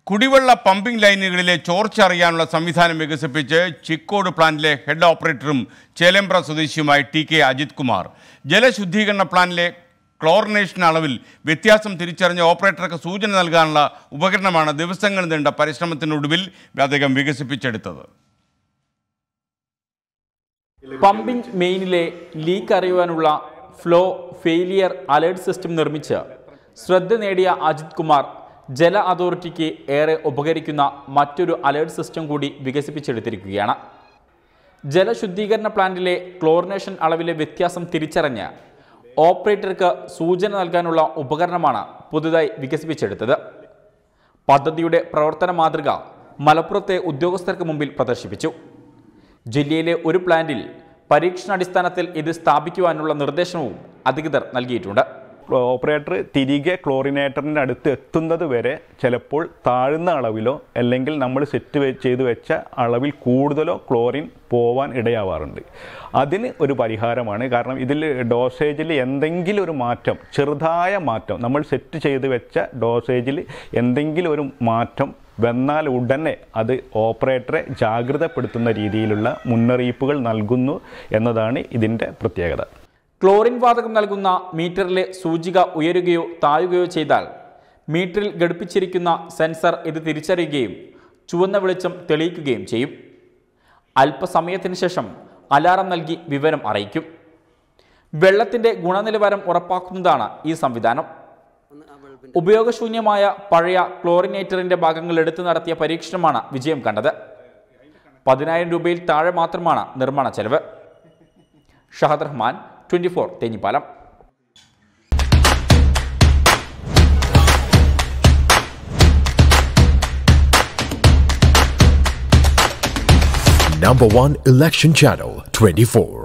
കുടിവെള്ള പമ്പിംഗ് ലൈനുകളിലെ ചോർച്ച അറിയാനുള്ള സംവിധാനം വികസിപ്പിച്ച് ചിക്കോട് പ്ലാന്റിലെ ഹെഡ് ഓപ്പറേറ്ററും ചേലേമ്പ്ര സ്വദേശിയുമായി ടി കെ അജിത് കുമാർ ജലശുദ്ധീകരണ പ്ലാന്റിലെ ക്ലോറിനേഷൻ അളവിൽ വ്യത്യാസം തിരിച്ചറിഞ്ഞ ഓപ്പറേറ്റർക്ക് സൂചന നൽകാനുള്ള ഉപകരണമാണ് ദിവസങ്ങൾ നീണ്ട പരിശ്രമത്തിനൊടുവിൽ അദ്ദേഹം വികസിപ്പിച്ചെടുത്തത് പമ്പിംഗ് മെയിനിലെ ലീക്ക് അറിയുവാനുള്ള ഫ്ലോ ഫെയിലിയർ അലേർട്ട് സിസ്റ്റം നിർമ്മിച്ച് ശ്രദ്ധ നേടിയ അജിത് കുമാർ ജല അതോറിറ്റിക്ക് ഏറെ ഉപകരിക്കുന്ന മറ്റൊരു അലേർട്ട് സിസ്റ്റം കൂടി വികസിപ്പിച്ചെടുത്തിരിക്കുകയാണ് ജലശുദ്ധീകരണ പ്ലാന്റിലെ ക്ലോറിനേഷൻ അളവിലെ വ്യത്യാസം തിരിച്ചറിഞ്ഞ് ഓപ്പറേറ്റർക്ക് സൂചന നൽകാനുള്ള ഉപകരണമാണ് പുതുതായി വികസിപ്പിച്ചെടുത്തത് പദ്ധതിയുടെ പ്രവർത്തന മാതൃക മലപ്പുറത്തെ ഉദ്യോഗസ്ഥർക്ക് മുമ്പിൽ പ്രദർശിപ്പിച്ചു ജില്ലയിലെ ഒരു പ്ലാന്റിൽ പരീക്ഷണാടിസ്ഥാനത്തിൽ ഇത് സ്ഥാപിക്കുവാനുള്ള നിർദ്ദേശവും അധികൃതർ നൽകിയിട്ടുണ്ട് ഓപ്പറേറ്റർ തിരികെ ക്ലോറിനേറ്ററിൻ്റെ അടുത്ത് എത്തുന്നത് വരെ ചിലപ്പോൾ താഴ്ന്ന അളവിലോ അല്ലെങ്കിൽ നമ്മൾ സെറ്റ് വെ- ചെയ്ത് വെച്ച അളവിൽ കൂടുതലോ ക്ലോറിൻ പോവാൻ ഇടയാവാറുണ്ട് അതിന് ഒരു പരിഹാരമാണ് കാരണം ഇതിൽ ഡോസേജിൽ എന്തെങ്കിലും ഒരു മാറ്റം ചെറുതായ മാറ്റം നമ്മൾ സെറ്റ് ചെയ്ത് വെച്ച ഡോസേജിൽ എന്തെങ്കിലും ഒരു മാറ്റം വന്നാൽ ഉടനെ അത് ഓപ്പറേറ്ററെ ജാഗ്രതപ്പെടുത്തുന്ന രീതിയിലുള്ള മുന്നറിയിപ്പുകൾ നൽകുന്നു എന്നതാണ് ഇതിൻ്റെ പ്രത്യേകത ക്ലോറിൻ വാതകം നൽകുന്ന മീറ്ററിലെ സൂചിക ഉയരുകയോ താഴുകയോ ചെയ്താൽ മീറ്ററിൽ ഘടിപ്പിച്ചിരിക്കുന്ന സെൻസർ ഇത് തിരിച്ചറിയുകയും ചുവന്ന വെളിച്ചം തെളിയിക്കുകയും ചെയ്യും അല്പസമയത്തിന് ശേഷം അലാറം നൽകി വിവരം അറിയിക്കും വെള്ളത്തിൻ്റെ ഗുണനിലവാരം ഉറപ്പാക്കുന്നതാണ് ഈ സംവിധാനം ഉപയോഗശൂന്യമായ പഴയ ക്ലോറിനേറ്ററിന്റെ ഭാഗങ്ങൾ എടുത്തു നടത്തിയ പരീക്ഷണമാണ് വിജയം കണ്ടത് പതിനായിരം രൂപയിൽ താഴെ മാത്രമാണ് നിർമ്മാണ ചെലവ് Shahad Rahman twenty four Thenhipalam Number one election channel 24.